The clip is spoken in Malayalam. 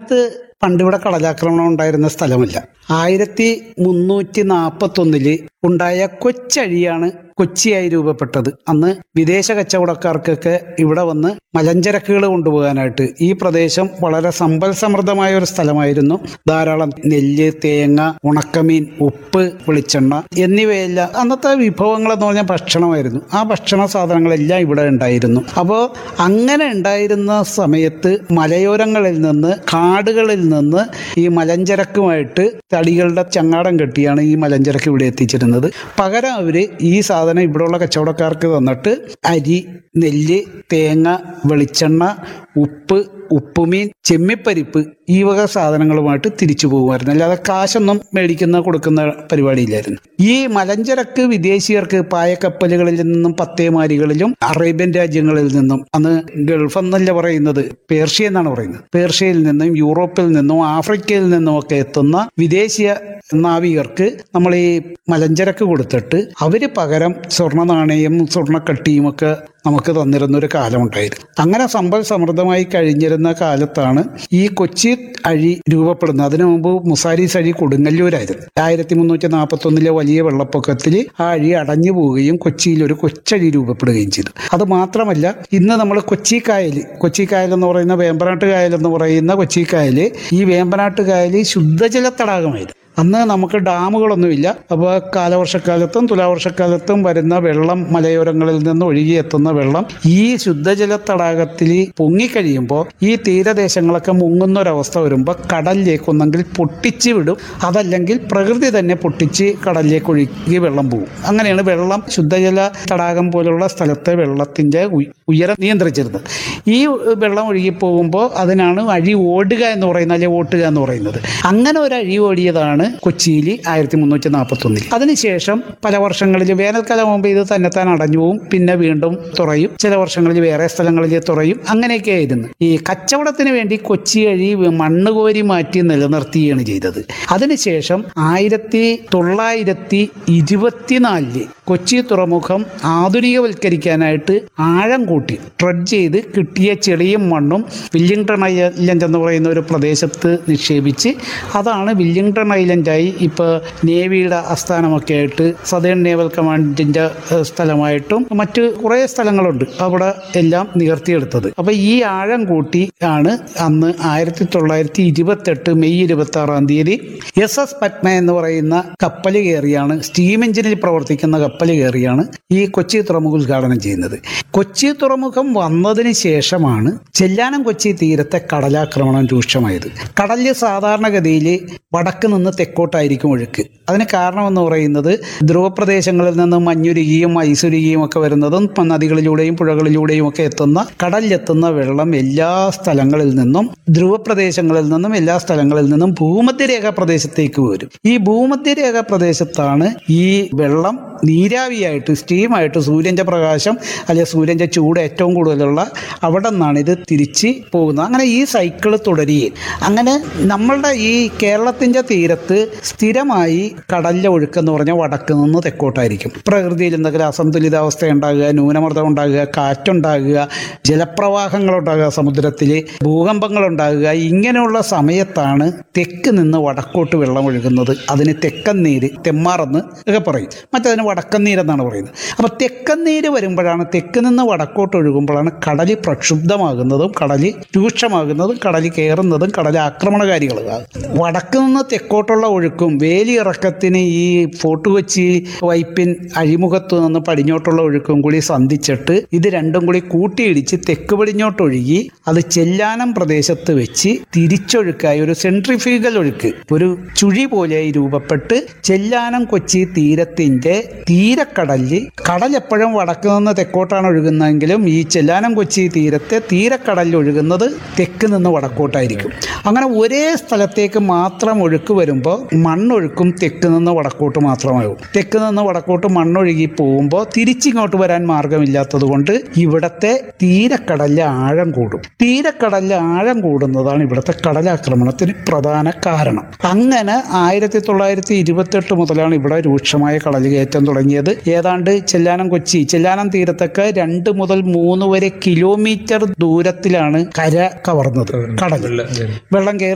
കാലത്ത് പണ്ടിവിടെ കടലാക്രമണം ഉണ്ടായിരുന്ന സ്ഥലമല്ല ആയിരത്തി മുന്നൂറ്റി നാൽപ്പത്തൊന്നില് ഉണ്ടായ കൊച്ചഴിയാണ് കൊച്ചിയായി രൂപപ്പെട്ടത് അന്ന് വിദേശ കച്ചവടക്കാർക്കൊക്കെ ഇവിടെ വന്ന് മലഞ്ചരക്കുകൾ കൊണ്ടുപോകാനായിട്ട് ഈ പ്രദേശം വളരെ സമ്പൽ സമൃദ്ധമായ ഒരു സ്ഥലമായിരുന്നു ധാരാളം നെല്ല് തേങ്ങ ഉണക്കമീൻ ഉപ്പ് വെളിച്ചെണ്ണ എന്നിവയെല്ലാം അന്നത്തെ വിഭവങ്ങൾ എന്ന് പറഞ്ഞാൽ ഭക്ഷണമായിരുന്നു ആ ഭക്ഷണ സാധനങ്ങളെല്ലാം ഇവിടെ ഉണ്ടായിരുന്നു അപ്പോൾ അങ്ങനെ ഉണ്ടായിരുന്ന സമയത്ത് മലയോരങ്ങളിൽ നിന്ന് കാടുകളിൽ നിന്ന് ഈ മലഞ്ചരക്കുമായിട്ട് തടികളുടെ ചങ്ങാടം കെട്ടിയാണ് ഈ മലഞ്ചരക്ക് ഇവിടെ എത്തിച്ചിരുന്നത് പകരം അവർ ഈ സാധനം ഇവിടെയുള്ള കച്ചവടക്കാർക്ക് തന്നിട്ട് അരി നെല്ല് തേങ്ങ വെളിച്ചെണ്ണ ഉപ്പ് ഉപ്പുമീൻ ചെമ്മിപ്പരിപ്പ് ഈ വക സാധനങ്ങളുമായിട്ട് തിരിച്ചു പോകുമായിരുന്നു അല്ലാതെ കാശൊന്നും മേടിക്കുന്ന കൊടുക്കുന്ന പരിപാടിയില്ലായിരുന്നു ഈ മലഞ്ചരക്ക് വിദേശീയർക്ക് പായക്കപ്പലുകളിൽ നിന്നും പത്തേമാരികളിലും അറേബ്യൻ രാജ്യങ്ങളിൽ നിന്നും അന്ന് ഗൾഫ് എന്നല്ല പറയുന്നത് പേർഷ്യ എന്നാണ് പറയുന്നത് പേർഷ്യയിൽ നിന്നും യൂറോപ്പിൽ നിന്നും ആഫ്രിക്കയിൽ നിന്നും ഒക്കെ എത്തുന്ന വിദേശീയ നാവികർക്ക് നമ്മൾ ഈ മലഞ്ചരക്ക് കൊടുത്തിട്ട് അവര് പകരം സ്വർണ്ണ നാണയം സ്വർണ്ണക്കട്ടിയും ഒക്കെ നമുക്ക് തന്നിരുന്ന ഒരു കാലമുണ്ടായിരുന്നു അങ്ങനെ സമ്പൽ സമൃദ്ധമായി കഴിഞ്ഞിരുന്ന കാലത്താണ് ഈ കൊച്ചി അഴി രൂപപ്പെടുന്നത് അതിനു മുമ്പ് മുസാരീസ് അഴി കൊടുങ്ങല്ലൂരായിരുന്നു ആയിരത്തി മുന്നൂറ്റി നാൽപ്പത്തൊന്നിലെ വലിയ വെള്ളപ്പൊക്കത്തിൽ ആ അഴി അടഞ്ഞു പോവുകയും കൊച്ചിയിൽ ഒരു കൊച്ചഴി രൂപപ്പെടുകയും ചെയ്തു അത് മാത്രമല്ല ഇന്ന് നമ്മൾ കൊച്ചി കായൽ കൊച്ചി കായൽ എന്ന് പറയുന്ന വേമ്പനാട്ട് കായൽ എന്ന് പറയുന്ന കൊച്ചി കായൽ ഈ വേമ്പനാട്ട് കായൽ ശുദ്ധജല തടാകമായിരുന്നു അന്ന് നമുക്ക് ഡാമുകളൊന്നുമില്ല അപ്പോൾ കാലവർഷക്കാലത്തും തുലാവർഷക്കാലത്തും വരുന്ന വെള്ളം മലയോരങ്ങളിൽ നിന്ന് ഒഴുകിയെത്തുന്ന വെള്ളം ഈ ശുദ്ധജല തടാകത്തിൽ പൊങ്ങിക്കഴിയുമ്പോൾ ഈ തീരദേശങ്ങളൊക്കെ മുങ്ങുന്ന ഒരവസ്ഥ വരുമ്പോൾ കടലിലേക്ക് ഒന്നെങ്കിൽ പൊട്ടിച്ച് വിടും അതല്ലെങ്കിൽ പ്രകൃതി തന്നെ പൊട്ടിച്ച് കടലിലേക്ക് ഒഴുകി വെള്ളം പോകും അങ്ങനെയാണ് വെള്ളം ശുദ്ധജല തടാകം പോലുള്ള സ്ഥലത്തെ വെള്ളത്തിൻ്റെ ഉയ- ഉയരം നിയന്ത്രിച്ചിരുന്നത് ഈ വെള്ളം ഒഴുകി പോകുമ്പോൾ അതിനാണ് അഴി ഓടുക എന്ന് പറയുന്നത് അല്ലെങ്കിൽ ഓട്ടുക എന്ന് പറയുന്നത് അങ്ങനെ ഒരു അഴി ഓടിയതാണ് കൊച്ചിയിൽ ആയിരത്തി മുന്നൂറ്റി നാൽപ്പത്തി ഒന്നിൽ അതിനുശേഷം പല വർഷങ്ങളിൽ വേനൽക്കാലം ആകുമ്പോൾ ഇത് തന്നെത്താൻ അടഞ്ഞു പോവും പിന്നെ വീണ്ടും തുറയും ചില വർഷങ്ങളിൽ വേറെ സ്ഥലങ്ങളിൽ തുറയും അങ്ങനെയൊക്കെ ആയിരുന്നു ഈ കച്ചവടത്തിന് വേണ്ടി കൊച്ചി അഴി മണ്ണ് കോരി മാറ്റി നിലനിർത്തുകയാണ് ചെയ്തത് അതിനുശേഷം ആയിരത്തി തൊള്ളായിരത്തി ഇരുപത്തിനാലില് കൊച്ചി തുറമുഖം ആധുനികവൽക്കരിക്കാനായിട്ട് ആഴം കൂട്ടി ട്രെഡ് ചെയ്ത് കിട്ടിയ ചെളിയും മണ്ണും വില്ലിംഗ്ടൺ ഐലൻഡ് എന്ന് പറയുന്ന ഒരു പ്രദേശത്ത് നിക്ഷേപിച്ച് അതാണ് വില്ലിംഗ്ടൺ ഐലൻഡായി ഇപ്പോൾ നേവിയുടെ ആസ്ഥാനമൊക്കെ ആയിട്ട് സദേൺ നേവൽ കമാൻഡിൻ്റെ ഏഹ്, സ്ഥലമായിട്ടും മറ്റ് കുറേ സ്ഥലങ്ങളുണ്ട് അവിടെ എല്ലാം നികർത്തിയെടുത്തത് അപ്പോൾ ഈ ആഴം കൂട്ടി ആണ് അന്ന് ആയിരത്തി തൊള്ളായിരത്തി ഇരുപത്തെട്ട് മെയ് ഇരുപത്തി ആറാം തീയതി എസ് എസ് പത്മ എന്ന് പറയുന്ന കപ്പൽ കയറിയാണ് സ്റ്റീം എഞ്ചിനിൽ പ്രവർത്തിക്കുന്ന കപ്പൽ കയറിയാണ് ഈ കൊച്ചി തുറമുഖം ഉദ്ഘാടനം ചെയ്യുന്നത് കൊച്ചി തുറമുഖം വന്നതിന് ശേഷമാണ് ചെല്ലാനം കൊച്ചി തീരത്തെ കടലാക്രമണം രൂക്ഷമായത് കടലിൽ സാധാരണഗതിയിൽ വടക്ക് നിന്ന് തെക്കോട്ടായിരിക്കും ഒഴുക്ക് അതിന് കാരണമെന്ന് പറയുന്നത് ധ്രുവപ്രദേശങ്ങളിൽ നിന്ന് മഞ്ഞുരുകിയും ഐസുരുകിയും ഒക്കെ വരുന്നതും ഇപ്പം നദികളിലൂടെയും പുഴകളിലൂടെയും ഒക്കെ എത്തുന്ന കടലിലെത്തുന്ന വെള്ളം എല്ലാ സ്ഥലങ്ങളിൽ നിന്നും ധ്രുവപ്രദേശങ്ങളിൽ നിന്നും എല്ലാ സ്ഥലങ്ങളിൽ നിന്നും ഭൂമധ്യരേഖ പ്രദേശത്തേക്ക് വരും ഈ ഭൂമധ്യരേഖ പ്രദേശത്താണ് ഈ വെള്ളം നീരാവിയായിട്ട് സ്റ്റീമായിട്ട് സൂര്യൻ്റെ പ്രകാശം അല്ലെ സൂര്യൻ്റെ ചൂട് ഏറ്റവും കൂടുതലുള്ള അവിടെ നിന്നാണ് ഇത് തിരിച്ച് പോകുന്നത് അങ്ങനെ ഈ സൈക്കിൾ തുടരുകയും അങ്ങനെ നമ്മളുടെ ഈ കേരളത്തിൻ്റെ തീരത്ത് സ്ഥിരമായി കടലിലെ ഒഴുക്കെന്ന് പറഞ്ഞാൽ വടക്ക് നിന്ന് തെക്കോട്ടായിരിക്കും പ്രകൃതിയിൽ എന്തെങ്കിലും അസന്തുലിതാവസ്ഥ ഉണ്ടാകുക ന്യൂനമർദ്ദം ഉണ്ടാകുക കാറ്റുണ്ടാകുക ജലപ്രവാഹങ്ങൾ ഉണ്ടാകുക സമുദ്രത്തിൽ ഭൂകമ്പങ്ങൾ ഉണ്ടാകുക ഇങ്ങനെയുള്ള സമയത്താണ് തെക്ക് നിന്ന് വടക്കോട്ട് വെള്ളം ഒഴുകുന്നത് അതിന് തെക്കൻ നീര് തെമ്മാറെന്ന് ഒക്കെ പറയും മറ്റതിന് വടക്കൻ നീരെന്നാണ് പറയുന്നത് അപ്പോൾ തെക്കൻ നീര് വരുമ്പോഴാണ് തെക്ക് നിന്ന് വടക്കോട്ട് ഒഴുകുമ്പോഴാണ് കടൽ പ്രക്ഷുബ്ധമാകുന്നതും കടൽ രൂക്ഷമാകുന്നതും കടൽ കയറുന്നതും കടൽ ആക്രമണകാരികളാകും വടക്ക് നിന്ന് തെക്കോട്ടുള്ള ഒഴുക്കും വേലിയിറക്കത്തിന് ഈ ഫോർട്ട് കൊച്ചി വൈപ്പിൻ അഴിമുഖത്ത് നിന്ന് പടിഞ്ഞോട്ടുള്ള ഒഴുക്കും കൂടി സന്ധിച്ചിട്ട് ഇത് രണ്ടും കൂടി കൂട്ടിയിടിച്ച് തെക്ക് പടിഞ്ഞോട്ട് ഒഴുകി അത് ചെല്ലാനം പ്രദേശത്ത് വെച്ച് തിരിച്ചൊഴുക്കായി ഒരു സെൻട്രിഫ്യൂഗൽ ഒഴുക്ക് ഒരു ചുഴി പോലെയായി രൂപപ്പെട്ട് ചെല്ലാനം കൊച്ചി തീരത്തിന്റെ തീരക്കടലിൽ കടൽ എപ്പോഴും വടക്ക് നിന്ന് തെക്കോട്ടാണ് ഒഴുകുന്നതെങ്കിലും ഈ ചെല്ലാനം കൊച്ചി തീരത്തെ തീരക്കടലിൽ ഒഴുകുന്നത് തെക്ക് നിന്ന് വടക്കോട്ടായിരിക്കും അങ്ങനെ ഒരേ സ്ഥലത്തേക്ക് മാത്രം ഒഴുക്ക് വരുമ്പോൾ മണ്ണൊഴുക്കും തെക്ക് നിന്ന് വടക്കോട്ട് മാത്രമാകും തെക്ക് നിന്ന് വടക്കോട്ട് മണ്ണൊഴുകി പോകുമ്പോൾ തിരിച്ചിങ്ങോട്ട് വരാൻ മാർഗമില്ലാത്തത് കൊണ്ട് ഇവിടത്തെ തീരക്കടലിലെ ആഴം കൂടും തീരക്കടലിലെ ആഴം കൂടുന്നതാണ് ഇവിടുത്തെ കടലാക്രമണത്തിന് പ്രധാന കാരണം അങ്ങനെ ആയിരത്തി തൊള്ളായിരത്തി ഇരുപത്തെട്ട് മുതലാണ് ഇവിടെ രൂക്ഷമായ കടൽ കയറ്റം തുടങ്ങിയത് ഏതാണ്ട് ചെല്ലാനം കൊച്ചി ചെല്ലാനം തീരത്തൊക്കെ രണ്ട് മുതൽ മൂന്ന് വരെ കിലോമീറ്റർ ദൂരത്തിലാണ് കര കവർന്നത് കടൽ വെള്ളം കയറി